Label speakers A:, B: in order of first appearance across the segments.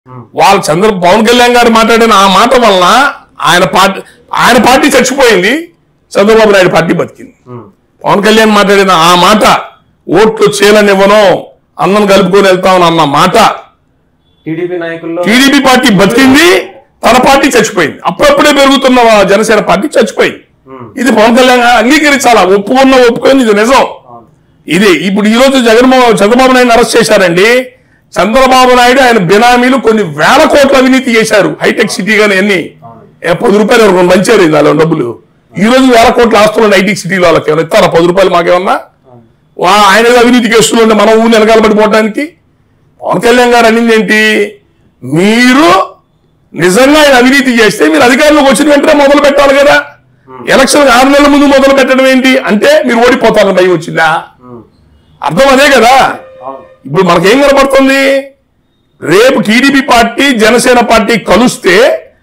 A: వాళ్ళ చంద్ర పవన్ కళ్యాణ్ గారు మాట్లాడిన ఆ మాట వలన ఆయన పార్టీ ఆయన పార్టీ చచ్చిపోయింది చంద్రబాబు నాయుడు పార్టీ బతికింది పవన్ కళ్యాణ్ మాట్లాడిన ఆ మాట ఓట్లు చేయలనివ్వను అన్నం కలుపుకొని వెళ్తామని అన్న మాట
B: టీడీపీ నాయకుల్లో
A: టీడీపీ పార్టీ బతికింది తన పార్టీ చచ్చిపోయింది అప్పుడప్పుడే పెరుగుతున్న జనసేన పార్టీ చచ్చిపోయింది ఇది పవన్ కళ్యాణ్ అంగీకరించాలా ఒప్పుకున్న ఒప్పుకొని ఇది నిజం
B: అవును.
A: ఇది ఇప్పుడు ఈ రోజు జగన్మోహన్ చంద్రబాబు నాయుడు అరెస్ట్ చేశారండి చంద్రబాబు నాయుడు ఆయన బినామీలు కొన్ని వేల కోట్ల అవినీతి చేశారు హైటెక్ సిటీ గాని అన్ని
B: అవును.
A: ఏ పది రూపాయలు ఎవరికి మంచారు దానిలో డబ్బులు ఈ రోజు వేల కోట్ల ఆస్తులు ఉన్నాయి హైటెక్ సిటీ వాళ్ళకి ఏమైనా ఇస్తారా పది రూపాయలు మాకేమన్నా
B: అవును.
A: వా ఆయన ఏదో అవినీతి కేసులు ఉండే మనం ఊరిని వెనకాల పడిపోవడానికి పవన్ కళ్యాణ్ గారు అనింది ఏంటి మీరు నిజంగా ఆయన అవినీతి చేస్తే మీరు అధికారంలోకి వచ్చిన వెంటనే మొదలు పెట్టాలి కదా ఎలక్షన్ ఆరు నెలల ముందు మొదలు పెట్టడం ఏంటి అంటే మీరు ఓడిపోతారని భయం వచ్చిందా
B: ఉమ్.
A: అర్థం అదే కదా
B: అవును
A: ఇప్పుడు మనకేం కనబడుతుంది రేపు టీడీపీ పార్టీ జనసేన పార్టీ కలిస్తే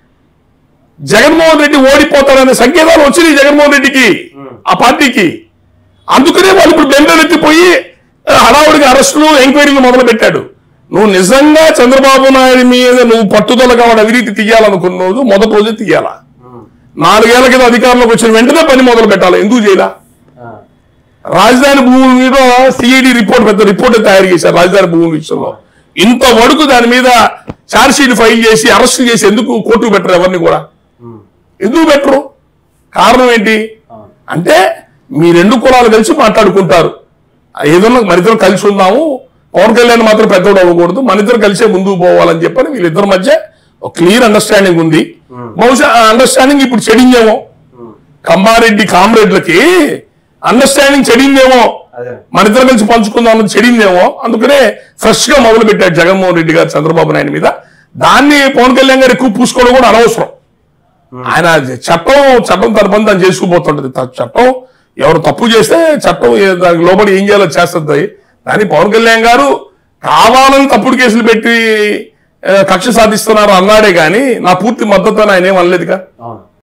A: జగన్మోహన్ రెడ్డి ఓడిపోతారనే సంకేతాలు వచ్చినాయి జగన్మోహన్ రెడ్డికి ఆ పార్టీకి అందుకనే వాళ్ళు ఇప్పుడు బెండలు ఎత్తిపోయి ఆ, హడావుడిగా అరెస్టులు ఎంక్వైరీలు మొదలు పెట్టాడు నువ్వు నిజంగా చంద్రబాబు నాయుడు మీద నువ్వు పట్టుదలగా వాడు అవినీతి తీయాలనుకున్న రోజు మొదటి రోజే తీయాలా
B: ఉమ్.
A: నాలుగేళ్ల కింద అధికారంలోకి వచ్చిన వెంటనే పని మొదలు పెట్టాలి ఎందుకు చేయాల
B: ఆ.
A: రాజధాని భూముల మీద సిఐడి రిపోర్ట్ పెద్ద రిపోర్ట్ తయారు చేశారు రాజధాని భూముల విషయంలో ఇంత వరకు దాని మీద ఛార్జ్ షీట్ ఫైల్ చేసి అరెస్ట్ చేసి ఎందుకు కోర్టుకు పెట్టరు ఎవరిని కూడా
B: ఉమ్.
A: ఎందుకు పెట్టరు కారణం ఏంటి
B: అవును.
A: అంటే మీ రెండు కులాలు కలిసి మాట్లాడుకుంటారు ఏదన్నా మనిద్దరం కలిసి ఉందాము పవన్ కళ్యాణ్ మాత్రం పెద్దోడు అవ్వకూడదు మన ఇద్దరు కలిసే ముందుకు పోవాలని చెప్పని వీళ్ళిద్దరి మధ్య ఒక క్లియర్ అండర్స్టాండింగ్ ఉంది బహుశా ఆ అండర్స్టాండింగ్ ఇప్పుడు చెడిందేమో
B: ఉమ్.
A: కమ్మారెడ్డి కామ్రేడ్లకి అండర్స్టాండింగ్ చెడిందేమో
B: అదే
A: మన ఇద్దరు కలిసి పంచుకుందాం అన్నది చెడిందేమో అందుకనే ఫ్రెష్ గా మొదలు పెట్టాడు జగన్మోహన్ రెడ్డి గారు చంద్రబాబు నాయుడు మీద దాన్ని పవన్ కళ్యాణ్ గారు ఎక్కువ పూసుకోవడం కూడా అనవసరం ఆయన చట్టం చట్టం తన పని తను చేసుకుపోతుంటది త- చట్టం ఎవరు తప్పు చేస్తే చట్టం ఏ- దానికి లోబడి ఏం చేయాలో చేస్తుంది కానీ పవన్ కళ్యాణ్ గారు కావాలని తప్పుడు కేసులు పెట్టి ఆ, కక్ష సాధిస్తున్నారు అన్నాడే కానీ నా పూర్తి మద్దతు అని ఆయన ఏం అనలేదుగా
B: అవును